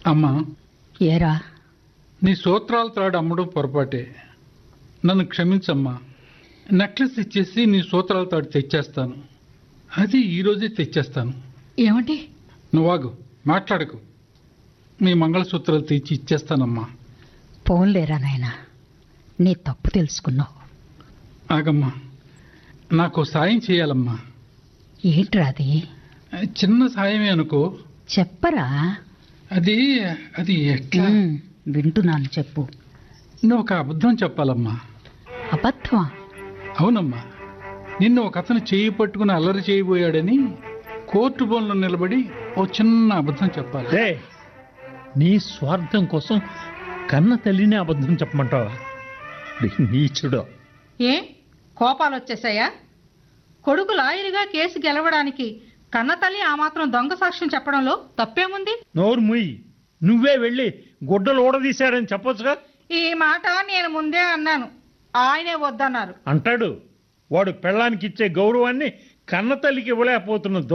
అమ్మా ఏరా నీ సూత్రాల తాడు అమ్మడం పొరపాటే నన్ను క్షమించమ్మా నెక్లెస్ ఇచ్చేసి నీ సూత్రాల తాడు తెచ్చేస్తాను అది ఈరోజే తెచ్చేస్తాను ఏమండి నువ్వాగు మాట్లాడకు మీ మంగళసూత్రాలు తెచ్చి ఇచ్చేస్తానమ్మా పోన్లేరా నాయనా నీ తప్పు తెలుసుకున్నావు ఆగమ్మా నాకు సాయం చేయాలమ్మా ఏంట్రా అది చిన్న సాయమే అనుకో చెప్పరా అది అది ఎట్లా ఉమ్, వింటున్నాను చెప్పు నువ్వు ఒక అబద్ధం చెప్పాలమ్మా అబద్ధమా అవునమ్మా నిన్ను ఒక అతను చేయి పట్టుకుని అల్లరి చేయబోయాడని కోర్టు బోన్లో నిలబడి ఓ చిన్న అబద్ధం చెప్పాలి రే నీ స్వార్థం కోసం కన్న తల్లిని అబద్ధం చెప్పమంటావా నీచుడో ఏ కోపాలు వచ్చేసాయా కొడుకు లాయరుగా కేసు గెలవడానికి కన్నతల్లి ఆ మాత్రం దొంగ సాక్ష్యం చెప్పడంలో తప్పేముంది నోరు ముయ్యి నువ్వే వెళ్ళి గుడ్డలు ఊడదీశాడని చెప్పొచ్చుగా ఈ మాట నేను ముందే అన్నాను ఆయనే వద్దన్నారు అంటాడు వాడు పెళ్ళానికి ఇచ్చే గౌరవాన్ని కన్న తల్లికి ఇవ్వలేకపోతున్న